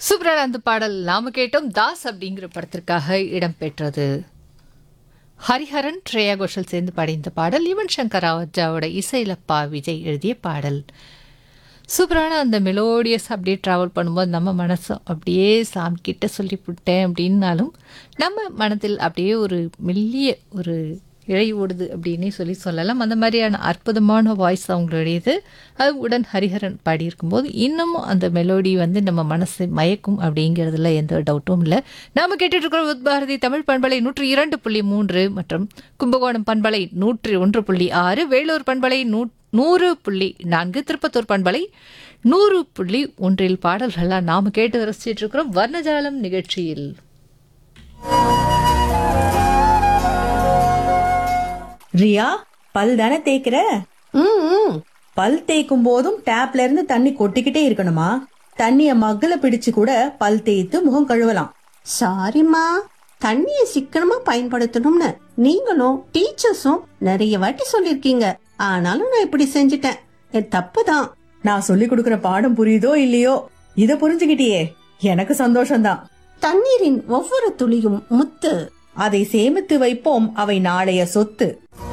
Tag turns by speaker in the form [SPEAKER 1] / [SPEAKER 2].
[SPEAKER 1] சூப்பரான அந்த பாடல் நாம கேட்டோம் தாஸ் அப்படிங்கிற படத்திற்காக இடம்பெற்றது ஹரிஹரன் ஸ்ரேயா கோஷல் சேர்ந்து பாடிய இந்த பாடல் யுவன் சங்கர் ராஜாவோட இசையிலப்பா விஜய் எழுதிய பாடல் சூப்பரான அந்த மெலோடியஸ் அப்படியே ட்ராவல் பண்ணும்போது நம்ம மனசு அப்படியே சாமி கிட்ட சொல்லி விட்டேன் அப்படின்னாலும் நம்ம மனதில் அப்படியே ஒரு மெல்லிய ஒரு இழை ஓடுது அப்படின்னே சொல்லி சொல்லலாம் அந்த மாதிரியான அற்புதமான வாய்ஸ் அவங்களுடையது அது உடன் ஹரிஹரன் பாடியிருக்கும்போது இன்னமும் அந்த மெலோடி வந்து நம்ம மனசை மயக்கும் அப்படிங்கிறதுல எந்த டவுட்டும் இல்லை நாம கேட்டுட்டு இருக்கிற உத்பாரதி தமிழ் பண்பலை நூற்றி இரண்டு புள்ளி மூன்று மற்றும் கும்பகோணம் பண்பலை நூற்றி ஒன்று புள்ளி ஆறு வேலூர் பண்பலை நூ நூறு புள்ளி நான்கு திருப்பத்தூர் பண்பலை நூறு புள்ளி ஒன்றில் பாடல்கள்லாம் நாம கேட்டு ரசிச்சிட்டு இருக்கிறோம் வர்ணஜாலம் நிகழ்ச்சியில்
[SPEAKER 2] ரியா பல் தானே தேய்க்கிற
[SPEAKER 3] ம்
[SPEAKER 2] பல் தேய்க்கும் போதும் டேப்ல இருந்து தண்ணி கொட்டிக்கிட்டே இருக்கணுமா தண்ணிய மக்குல பிடிச்சு கூட பல் தேய்த்து முகம் கழுவலாம்
[SPEAKER 3] சாரிம்மா தண்ணியை சிக்கனமா பயன்படுத்தணும்னு நீங்களும் டீச்சர்ஸும் நிறைய வாட்டி சொல்லிருக்கீங்க ஆனாலும் நான் இப்படி செஞ்சிட்டேன் என் தப்பு தான்
[SPEAKER 2] நான் சொல்லி கொடுக்கிற பாடம் புரியுதோ இல்லையோ இத புரிஞ்சுக்கிட்டியே எனக்கு சந்தோஷம்தான்
[SPEAKER 3] தண்ணீரின் ஒவ்வொரு துளியும் முத்து
[SPEAKER 2] அதை சேமித்து வைப்போம் அவை நாளைய சொத்து